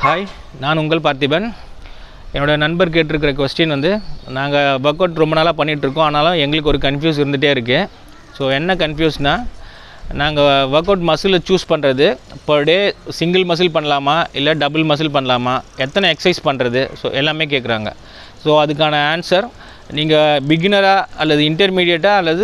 hi நான் உங்கள் பார்த்திபன் என்னோட நண்பர் கேட்டிருக்கிற கொஸ்டின் வந்து நாங்கள் ஒர்க் அவுட் ரொம்ப நாளாக பண்ணிகிட்ருக்கோம் ஆனாலும் எங்களுக்கு ஒரு கன்ஃபியூஸ் இருந்துகிட்டே இருக்குது ஸோ என்ன கன்ஃபியூஸ்னால் நாங்கள் ஒர்க் அவுட் மசிலை சூஸ் பண்ணுறது பர் டே சிங்கிள் மசில் பண்ணலாமா இல்லை டபுள் மசில் பண்ணலாமா எத்தனை எக்ஸசைஸ் பண்ணுறது ஸோ எல்லாமே கேட்குறாங்க ஸோ அதுக்கான ஆன்சர் நீங்கள் பிகினராக அல்லது இன்டர்மீடியட்டாக அல்லது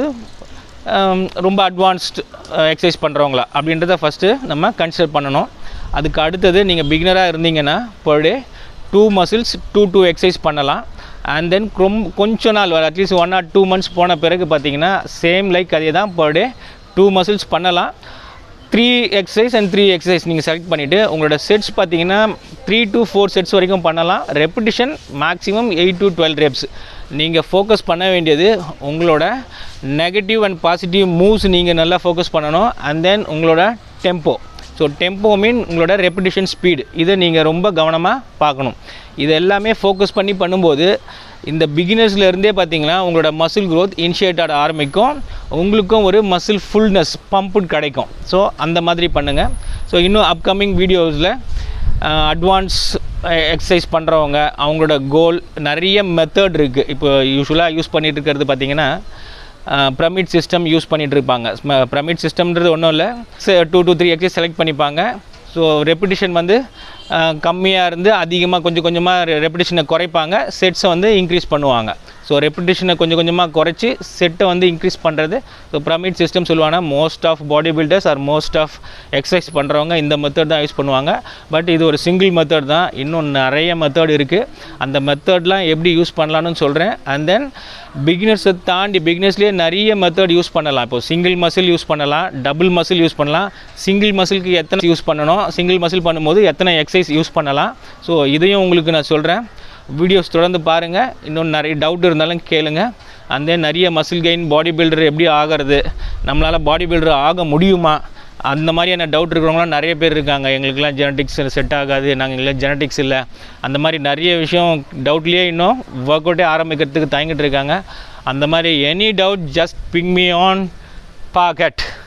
ஆம், ரொம்ப அட்வான்ஸ்டு எக்ஸசைஸ் பண்ணுறவங்களா அப்படின்றத ஃபஸ்ட்டு நம்ம கன்சிடர் பண்ணணும் அதுக்கு அடுத்தது நீங்கள் பிகினராக இருந்தீங்கன்னா per day two muscles to do exercise பண்ணலாம் அண்ட் தென் ரொம்ப கொஞ்ச நாள் at least one or two months போன பிறகு பார்த்தீங்கன்னா சேம் லைக் அதே தான் பர் டே டூ மசில்ஸ் பண்ணலாம் three exercise and three exercise நீங்கள் செலக்ட் பண்ணிவிட்டு உங்களோட செட்ஸ் பார்த்தீங்கன்னா த்ரீ to ஃபோர் செட்ஸ் வரைக்கும் பண்ணலாம் repetition maximum eight to twelve reps நீங்கள் ஃபோக்கஸ் பண்ண வேண்டியது உங்களோட நெகட்டிவ் அண்ட் பாசிட்டிவ் மூவ்ஸ் நீங்கள் நல்லா ஃபோக்கஸ் பண்ணணும் அண்ட் தென் உங்களோட டெம்போ ஸோ டெம்போ மீன் உங்களோட ரெப்பிட்டிஷன் ஸ்பீடு இதை நீங்கள் ரொம்ப கவனமாக பார்க்கணும் இது எல்லாமே ஃபோக்கஸ் பண்ணி பண்ணும்போது இந்த பிகினர்ஸ்ல இருந்தே பார்த்தீங்கன்னா உங்களோட மசில் growth இனிஷியேட் ஆட ஆரம்பிக்கும் உங்களுக்கும் ஒரு மசில் ஃபுல்னஸ் பம்ப்பு கிடைக்கும் ஸோ அந்த மாதிரி பண்ணுங்கள் ஸோ இன்னும் அப்கமிங் வீடியோஸில் அட்வான்ஸ் எக்ஸசைஸ் பண்ணுறவங்க அவங்களோட கோல் நிறைய மெத்தட் இருக்குது இப்போ யூஸ்வலாக யூஸ் பண்ணிட்டு இருக்கிறது பார்த்தீங்கன்னா பிரமிட் சிஸ்டம் யூஸ் பண்ணிட்டு இருப்பாங்க பிரமிட் சிஸ்டம்ன்றது ஒன்றும் இல்லை two two three exercise select பண்ணிப்பாங்க ஸோ ரெப்பிட்டிஷன் வந்து கம்மியாக இருந்து அதிகமாக கொஞ்சம் கொஞ்சமாக ரெப்பிட்டிஷனை குறைப்பாங்க செட்ஸை வந்து இன்க்ரீஸ் பண்ணுவாங்க ஸோ ரெப்பிட்டிஷனை கொஞ்சம் கொஞ்சமாக குறைச்சி செட்டை வந்து இன்க்ரீஸ் பண்ணுறது ஸோ பிரமிட் சிஸ்டம் சொல்லுவாங்க most of body builders or most of exercise பண்ணுறவங்க இந்த மெத்தட் தான் யூஸ் பண்ணுவாங்க பட் இது ஒரு சிங்கிள் மெத்தட் தான் இன்னும் நிறைய மெத்தட் இருக்குது அந்த மெத்தட்லாம் எப்படி யூஸ் பண்ணலான்னு சொல்கிறேன் அண்ட் தென் பிகினர்ஸை தாண்டி பிகினர்ஸ்லேயே நிறைய மெத்தட் யூஸ் பண்ணலாம் இப்போ சிங்கிள் மசில் யூஸ் பண்ணலாம் டபுள் மசில் யூஸ் பண்ணலாம் சிங்கிள் மசிலுக்கு எத்தனை யூஸ் பண்ணணும் சிங்கிள் மசில் பண்ணும்போது எத்தனை எக்ஸசைஸ் யூஸ் பண்ணலாம் ஸோ இதையும் உங்களுக்கு நான் சொல்கிறேன் வீடியோஸ் தொடர்ந்து பாருங்கள் இன்னும் நிறைய டவுட் இருந்தாலும் கேளுங்க அந்த நிறைய மசில் கெயின் பாடி பில்டர் எப்படி ஆகிறது நம்மளால் பாடி பில்டர் ஆக முடியுமா அந்த மாதிரியான டவுட் இருக்கிறவங்களாம் நிறைய பேர் இருக்காங்க எங்களுக்கெல்லாம் ஜெனட்டிக்ஸ் செட் ஆகாது நாங்கள் எங்களுக்கு ஜெனட்டிக்ஸ் இல்லை அந்த மாதிரி நிறைய விஷயம் டவுட்லேயே இன்னும் ஒர்க் அவுட்டே ஆரம்பிக்கிறதுக்கு தயங்கிட்டு இருக்காங்க அந்த மாதிரி any doubt just ping me on packet